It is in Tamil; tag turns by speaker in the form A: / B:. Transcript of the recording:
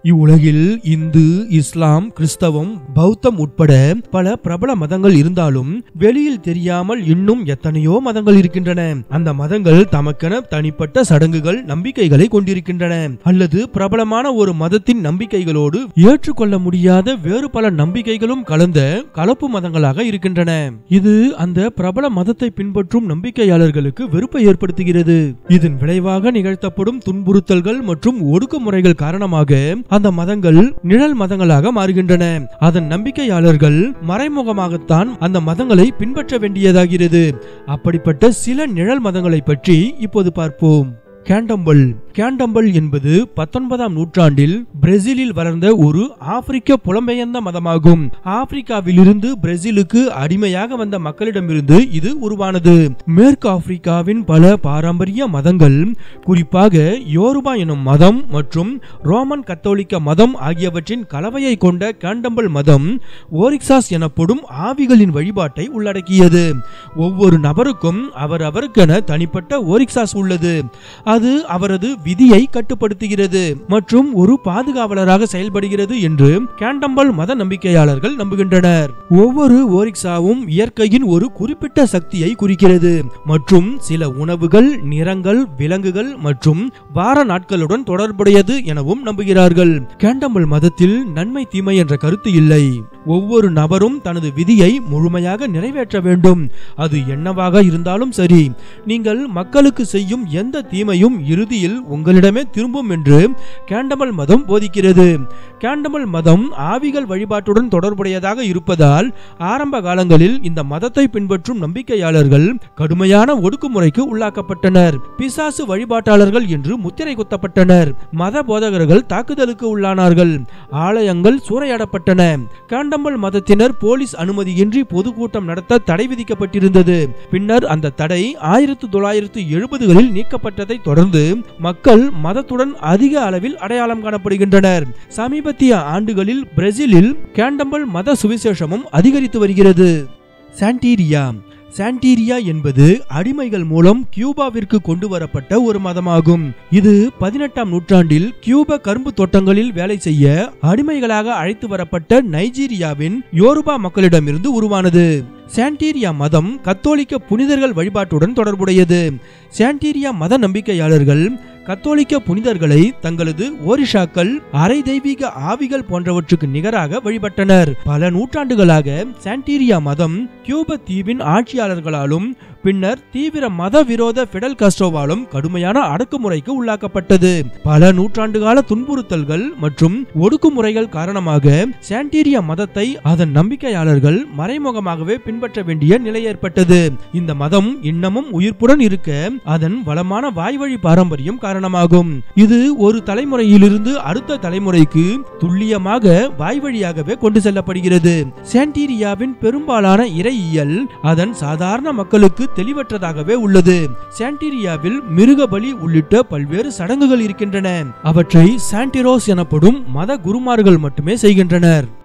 A: இவ்வுலகில் இந்து இஸ்லாம் கிறிஸ்தவம் பௌத்தம் உட்பட பல பிரபல மதங்கள் இருந்தாலும் வெளியில் தெரியாமல் இன்னும் எத்தனையோ மதங்கள் இருக்கின்றன அந்த மதங்கள் தமக்கென தனிப்பட்ட சடங்குகள் நம்பிக்கைகளை கொண்டிருக்கின்றன அல்லது பிரபலமான ஒரு மதத்தின் நம்பிக்கைகளோடு ஏற்றுக்கொள்ள முடியாத வேறு பல நம்பிக்கைகளும் கலந்த கலப்பு மதங்களாக இருக்கின்றன இது அந்த பிரபல மதத்தை பின்பற்றும் நம்பிக்கையாளர்களுக்கு வெறுப்பை ஏற்படுத்துகிறது இதன் விளைவாக நிகழ்த்தப்படும் துன்புறுத்தல்கள் மற்றும் ஒடுக்குமுறைகள் காரணமாக அந்த மதங்கள் நிழல் மதங்களாக மாறுகின்றன அதன் நம்பிக்கையாளர்கள் மறைமுகமாகத்தான் அந்த மதங்களை பின்பற்ற வேண்டியதாகிறது அப்படிப்பட்ட சில நிழல் மதங்களை பற்றி இப்போது பார்ப்போம் கேண்டம்பல் கேண்டம்பல் என்பது பத்தொன்பதாம் நூற்றாண்டில் பிரேசிலில் வளர்ந்த ஒரு ஆப்பிரிக்க புலம்பெயர்ந்த மதமாகும் ஆப்பிரிக்காவிலிருந்து பிரேசிலுக்கு அடிமையாக வந்த மக்களிடமிருந்து இது உருவானது மேற்கு ஆப்பிரிக்காவின் பல பாரம்பரிய மதங்கள் குறிப்பாக யோருபா எனும் மதம் மற்றும் ரோமன் கத்தோலிக்க மதம் ஆகியவற்றின் கலவையை கொண்ட கேண்டம்பல் மதம் ஓரிக்சாஸ் எனப்படும் ஆவிகளின் வழிபாட்டை உள்ளடக்கியது ஒவ்வொரு நபருக்கும் அவர் அவருக்கென தனிப்பட்ட ஓரிக்சாஸ் உள்ளது அது அவரது விதியை கட்டுப்படுத்துகிறது மற்றும் ஒரு பாதுகாவலராக செயல்படுகிறது என்று கேண்டம்பல் மத நம்பிக்கையாளர்கள் நம்புகின்றனர் ஒவ்வொரு ஓரிக்சாவும் இயற்கையின் ஒரு குறிப்பிட்ட சக்தியை குறிக்கிறது மற்றும் சில உணவுகள் நிறங்கள் விலங்குகள் மற்றும் வார நாட்களுடன் தொடர்புடையது எனவும் நம்புகிறார்கள் கேண்டம்பல் மதத்தில் நன்மை தீமை என்ற கருத்து இல்லை ஒவ்வொரு நபரும் தனது விதியை முழுமையாக நிறைவேற்ற வேண்டும் அது என்னவாக இருந்தாலும் சரி நீங்கள் மக்களுக்கு செய்யும் எந்த தீமையும் இறுதியில் உங்களிடமே திரும்பும் என்று கேண்டமல் மதம் போதிக்கிறது கேண்டமல் மதம் ஆவிகள் வழிபாட்டுடன் தொடர்புடையதாக இருப்பதால் ஆரம்ப காலங்களில் இந்த மதத்தை பின்பற்றும் நம்பிக்கையாளர்கள் கடுமையான ஒடுக்குமுறைக்கு உள்ளாக்கப்பட்டனர் பிசாசு வழிபாட்டாளர்கள் என்று முத்திரை குத்தப்பட்டனர் மத போதகர்கள் தாக்குதலுக்கு உள்ளானார்கள் ஆலயங்கள் சூறையாடப்பட்டன காண்டம்பல் மதத்தினர் போலீஸ் அனுமதியின்றி பொதுக்கூட்டம் நடத்த தடை விதிக்கப்பட்டிருந்தது பின்னர் அந்த தடை ஆயிரத்து தொள்ளாயிரத்து எழுபதுகளில் நீக்கப்பட்டதை தொடர்ந்து மக்கள் மதத்துடன் அதிக அளவில் அடையாளம் காணப்படுகின்றனர் சமீபத்திய ஆண்டுகளில் பிரேசிலில் கேண்டம்பல் மத சுவிசேஷமும் அதிகரித்து வருகிறது சாண்டீரியா சாண்டீரியா என்பது அடிமைகள் மூலம் கியூபாவிற்கு கொண்டு வரப்பட்ட ஒரு மதமாகும் இது பதினெட்டாம் நூற்றாண்டில் கியூபா கரும்பு தோட்டங்களில் வேலை செய்ய அடிமைகளாக அழைத்து வரப்பட்ட நைஜீரியாவின் யோருபா மக்களிடமிருந்து உருவானது சாண்டீரியா மதம் கத்தோலிக்க புனிதர்கள் வழிபாட்டுடன் தொடர்புடையது சாண்டீரியா மத நம்பிக்கையாளர்கள் கத்தோலிக்க புனிதர்களை தங்களது ஓரிஷாக்கள் அரை தெய்வீக ஆவிகள் போன்றவற்றுக்கு நிகராக வழிபட்டனர் பல நூற்றாண்டுகளாக சாண்டீரியா மதம் கியூப தீவின் ஆட்சியாளர்களாலும் பின்னர் தீவிர மத விரோத பிடல் கஸ்ட்ரோவாலும் கடுமையான அடக்குமுறைக்கு உள்ளாக்கப்பட்டது பல நூற்றாண்டுகால துன்புறுத்தல்கள் மற்றும் ஒடுக்குமுறைகள் காரணமாக சாண்டீரியா மதத்தை அதன் நம்பிக்கையாளர்கள் மறைமுகமாகவே பின்பற்ற வேண்டிய நிலை ஏற்பட்டது இந்த மதம் இன்னமும் உயிர்ப்புடன் இருக்க அதன் வளமான வாய்வழி பாரம்பரியம் காரணமாகும் இது ஒரு தலைமுறையிலிருந்து அடுத்த தலைமுறைக்கு துல்லியமாக வாய்வழியாகவே கொண்டு செல்லப்படுகிறது சாண்டீரியாவின் பெரும்பாலான இறையியல் அதன் சாதாரண மக்களுக்கு தெளிவற்றதாகவே உள்ளது சாண்டீரியாவில் மிருக பலி உள்ளிட்ட பல்வேறு சடங்குகள் இருக்கின்றன அவற்றை சாண்டிரோஸ் எனப்படும் மத குருமார்கள் மட்டுமே செய்கின்றனர்